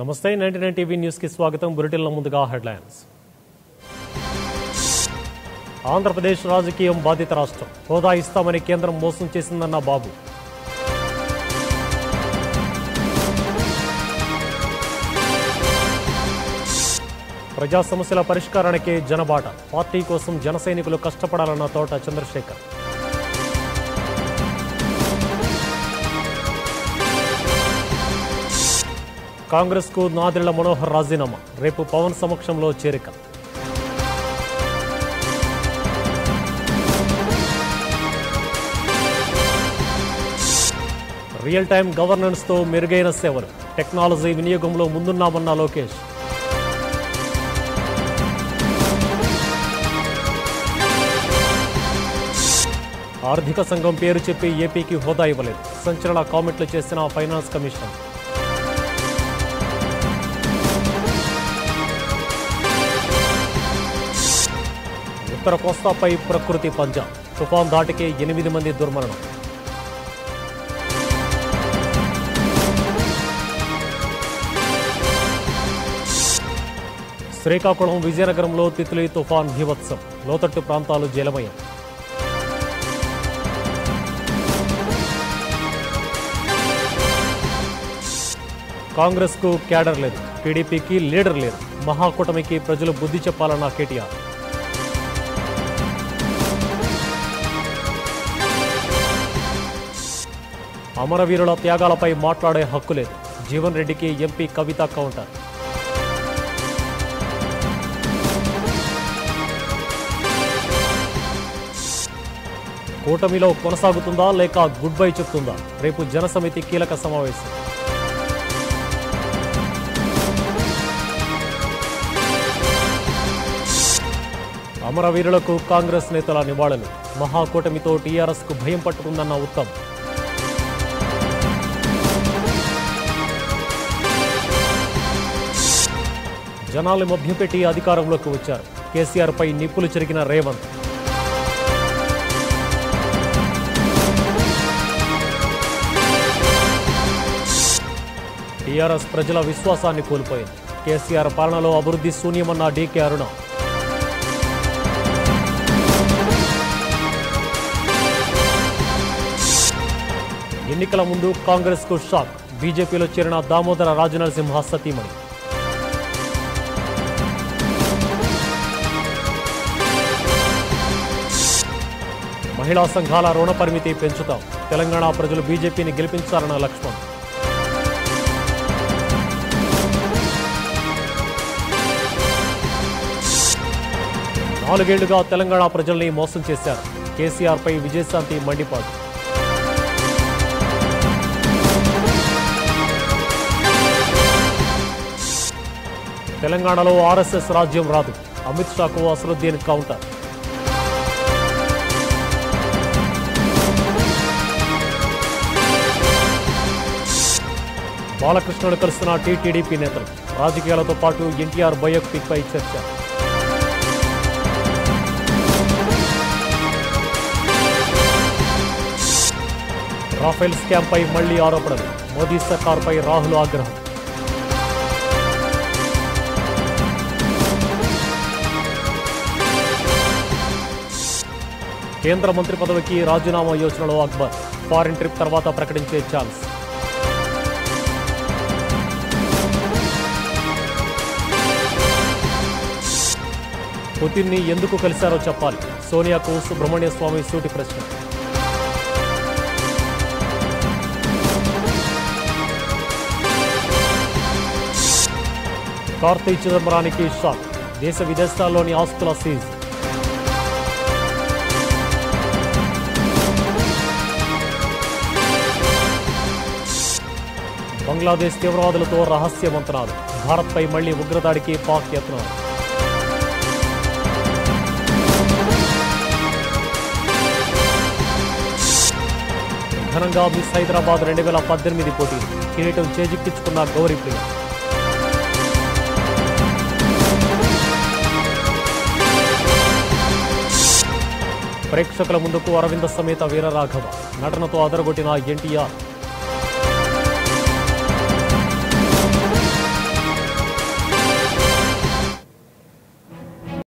నమస్తే ninety nine TV news కి స్వాగతం బులెటిన్ల ముందుగా హెడ్లైన్స్ ఆంధ్రప్రదేశ్ రాజకీయం బాధిత రాష్ట్రం హోదా ఇస్తామని కేంద్రం మోసం చేసిందన్న బాబు ప్రజా సమస్యల పరిష్కారానికే జనబాట పార్టీ కోసం జన సైనికులు కష్టపడాలన్న తోట చంద్రశేఖర్ కాంగ్రెస్ కు నాదిళ్ల మనోహర్ రాజీనామా రేపు పవన్ సమక్షంలో చేరిక రియల్ టైం గవర్నెన్స్ తో మెరుగైన సేవలు టెక్నాలజీ వినియోగంలో ముందున్నామన్న లోకేష్ ఆర్థిక సంఘం పేరు చెప్పి ఏపీకి హోదా ఇవ్వలేదు సంచలన కామెంట్లు చేసిన ఫైనాన్స్ కమిషన్ ఉత్తర కోస్తాపై ప్రకృతి పంజా తుఫాన్ దాటికే ఎనిమిది మంది దుర్మరణం శ్రీకాకుళం విజయనగరంలో తిత్లీ తుఫాన్ భీవత్సం లోతట్టు ప్రాంతాలు జలమయం కాంగ్రెస్ కు క్యాడర్ లేదు టీడీపీకి లీడర్ లేదు మహాకూటమికి ప్రజలు బుద్ధి చెప్పాలన్న కేటీఆర్ అమరవీరుల త్యాగాలపై మాట్లాడే హక్కు లేదు జీవన్ రెడ్డికి ఎంపీ కవిత కౌంటర్ కూటమిలో కొనసాగుతుందా లేక గుడ్ బై చెప్తుందా రేపు జనసమితి కీలక సమావేశం అమరవీరులకు కాంగ్రెస్ నేతల నివాళులు మహాకూటమితో టీఆర్ఎస్ కు భయం పట్టుకుందన్న ఉత్తమ్ జనాలు మభ్యపెట్టి అధికారంలోకి వచ్చారు కేసీఆర్ పై నిప్పులు చెరిగిన రేవంత్ టీఆర్ఎస్ ప్రజల విశ్వాసాన్ని కోల్పోయింది కేసీఆర్ పాలనలో అభివృద్ధి శూన్యమన్న డీకే అరుణ ఎన్నికల ముందు కాంగ్రెస్ కు షాక్ బీజేపీలో చేరిన దామోదర రాజనరసింహ సతీమణి మహిళా సంఘాల రుణ పరిమితి పెంచుతాం తెలంగాణ ప్రజలు బీజేపీని గెలిపించాలన్న లక్ష్మణ్ నాలుగేళ్లుగా తెలంగాణ ప్రజల్ని మోసం చేశారు కేసీఆర్ పై విజయశాంతి మండిపాటు తెలంగాణలో ఆర్ఎస్ఎస్ రాజ్యం రాదు అమిత్ షాకు అసలుద్దీన్ కౌంటర్ బాలకృష్ణుడు కలుస్తున్న టీటీడీపీ నేతలు రాజకీయాలతో పాటు ఎన్టీఆర్ బయోపిక్ పై చర్చ రాఫెల్ స్కామ్ పై మళ్లీ ఆరోపణలు మోదీ సర్కార్పై రాహుల్ ఆగ్రహం కేంద్ర మంత్రి పదవికి రాజీనామా యోచనలో అక్బర్ ఫారిన్ ట్రిప్ తర్వాత ప్రకటించే ఛాన్స్ పుతిన్ని ఎందుకు కలిశారో చెప్పాలి సోనియాకు సుబ్రహ్మణ్య స్వామి సూటి ప్రశ్న కార్తీ చిదంబరానికి షాక్ దేశ విదేశాల్లోని ఆస్తుల సీజ్ బంగ్లాదేశ్ తీవ్రవాదులతో రహస్య మంత్రాలు భారత్పై మళ్లీ ఉగ్రదాడికి పాక్ యత్నాలు ఘనంగా మిస్ హైదరాబాద్ రెండు వేల పద్దెనిమిది పోటీ కిరీటం చేజిక్కించుకున్న గౌరీప్రియ ప్రేక్షకుల ముందుకు అరవింద సమేత వీరరాఘవ నటనతో అదరగొట్టిన ఎన్టీఆర్